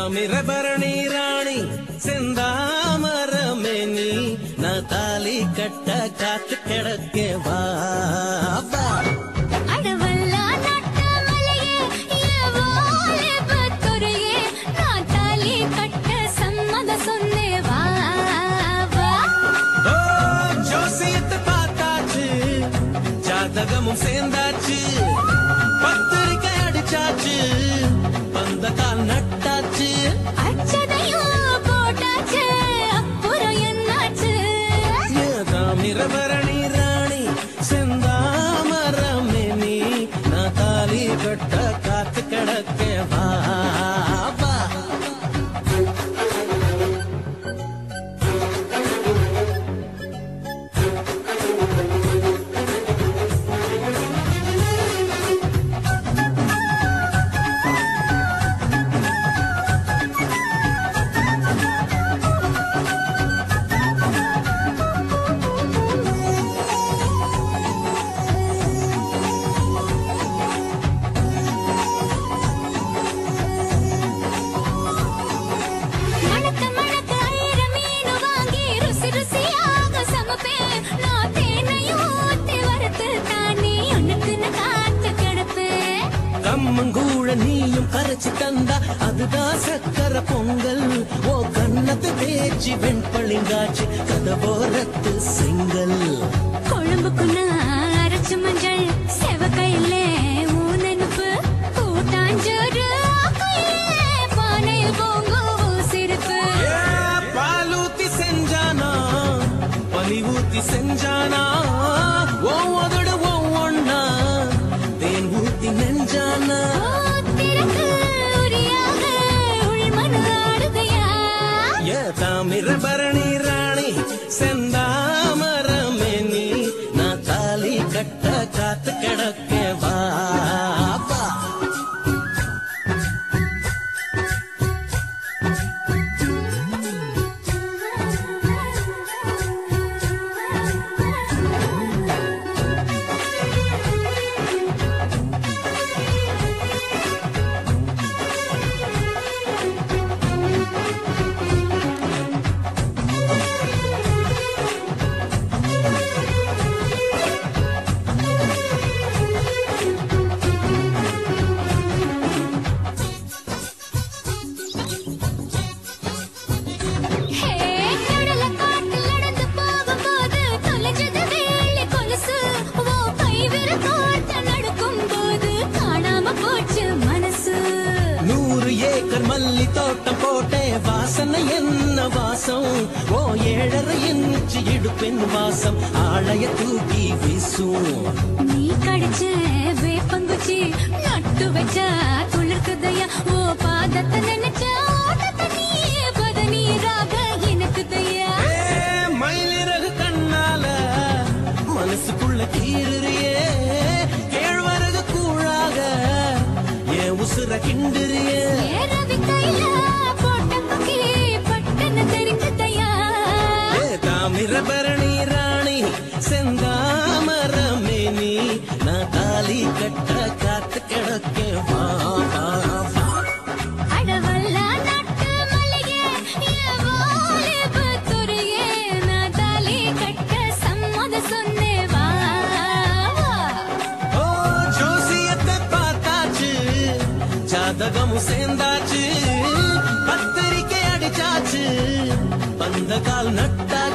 தாமிரபரணி ராணி செந்தாமரமே நீ நான் தாலி கட்ட காத்து கிடக்க வா வா. அடவல்லா நட்ட மலையே என் வாலிபத்துறையே நான் தாலி கட்ட சம்மத சொன்னே வா வா ஓ, ஜோசியத்தை பார்த்தாச்சு ஜாதகமும் சேர்ந்தாச்சு பத்திரிக்கை அடிச்சாச்சு பந்த கால் நட்டாச்சு அச்சதையும் போட்டாச்சு அப்புறம் என்னாச்சு தாமிரபரணி ராணி செந்தாமரமே நீ நான் தாலி கட்ட காத்து கிடக்க வா வா. மணக்க மணக்க ஐர மீனு வாங்கி ருசி ருசியாக சமைப்பேன் நான் தேனையும் ஊத்தி வறுத்து தானே உனக்கு நான் காத்து கிடப்பேன் கம்மங்கூழ நீயும் கரைச்சு தந்தா அதுதான் சக்கர பொங்கல் ஓ கண்ணத்து தேய்ச்சி வெண்பளிங்காச்சு கதவோரத்து செங்கல் கொழும்புக்கு நான் அரைச்ச மஞ்சள் செவக்கையில ஊனனுப்பு கூட்டாஞ்சோறு ஆக்கையிலே பானையில் பொங்கும் சிரிப்பு ஏ, பாலூத்தி செஞ்சானா பனி ஊத்தி செஞ்சானா ஓ உதடு ஒவ்வொன்னா தேன் ஊத்தி நெஞ்சானா திறக்கு உரியாக உள்மனு ஆடுதையா ஏ தாமிரபரணி ராணி செந்தாமரமே நீ நான் தாலி கட்ட காத்து கிடக்க வா வா. ஹே கடல காட்டில் நடந்து போகும்போது தொலைஞ்சது வெள்ளி கொலுசு ஓ கை விரல் கோர்த்து நடக்கும்போது காணாம போச்சு மனசு நூறு ஏக்கர் மல்லி தோட்டம் போட்டே வாசனை என்ன வாசம் ஓ ஏழரை இன்ச்சு இடுப்பெண் வாசம் ஆளைய தூக்கி வீசும் நீ கடிச்ச வேப்பங்குச்சி நட்டு வச்ச துளிர்க்குதையா ஓ பாதத்தை நினைச்ச ஓட்டத்தை நீ பதநீராக எனக்குதையா ஏ, மயிலிறகு கண்ணால மனசுக்குள்ள கீறுறியே கேழ்வரகு கூழாக என் உசுர கிண்டுறியே ஏறவி கையில போட்ட குக்கி பட்டன தெரிஞ்சுதையா ஏ தாமிரபரணி ராணி செந்தாமரமே நீ நான் தாலி கட்ட காத்து கிடக்க வா வா, வா. அடவல்லா நட்டு மல்லிகே என் வாலிபத்துறையே நான் தாலி கட்ட சம்மத சொன்னே வா வா. ஓ ஜோசியத்தை பார்த்தாச்சு ஜாதகமும் சேர்ந்தாச்சு பத்திரிக்கை அடிச்சாச்சு பந்த கால் நட்டாச்சு